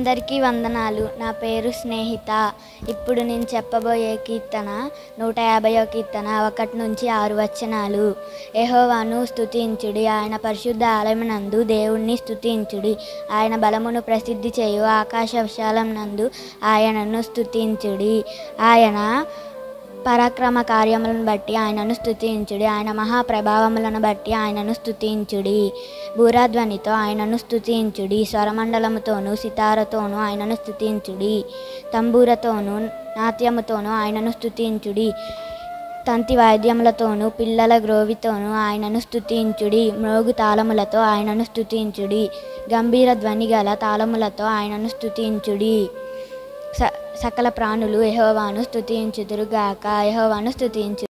అందరికీ వందనాలు నా పేరు స్నేహిత ఇప్పుడు నేను చెప్పబోయే కీర్తన నూట యాభైవ కీర్తన ఒకటి నుంచి ఆరు వచనాలు యెహోవాను స్తుతించుడి ఆయన పరిశుద్ధ ఆలయమునందు దేవుణ్ణి స్తుతించుడి ఆయన బలమును ప్రసిద్ధి చేయు ఆకాశ విశాలం నందు ఆయనను స్తుతించుడి ఆయన పరాక్రమ కార్యములను బట్టి ఆయనను స్తుతించుడి ఆయన మహాప్రభావములను బట్టి ఆయనను స్తుతించుడి భూరాధ్వనితో ఆయనను స్తుతించుడి స్వరమండలముతోనూ సితారతోనూ ఆయనను స్తుతించుడి తంబూరతోనూ నాట్యముతోనూ ఆయనను స్తుతించుడి తంతి వాద్యములతోనూ పిల్లల గ్రోవితోనూ ఆయనను స్తుతించుడి మ్రోగు తాళములతో ఆయనను స్తుతించుడి గంభీర ధ్వని గల తాళములతో ఆయనను స్తుతించుడి స సకల ప్రాణులు యెహోవాను స్తుతించుదురుగాక యెహోవాను స్తుతించు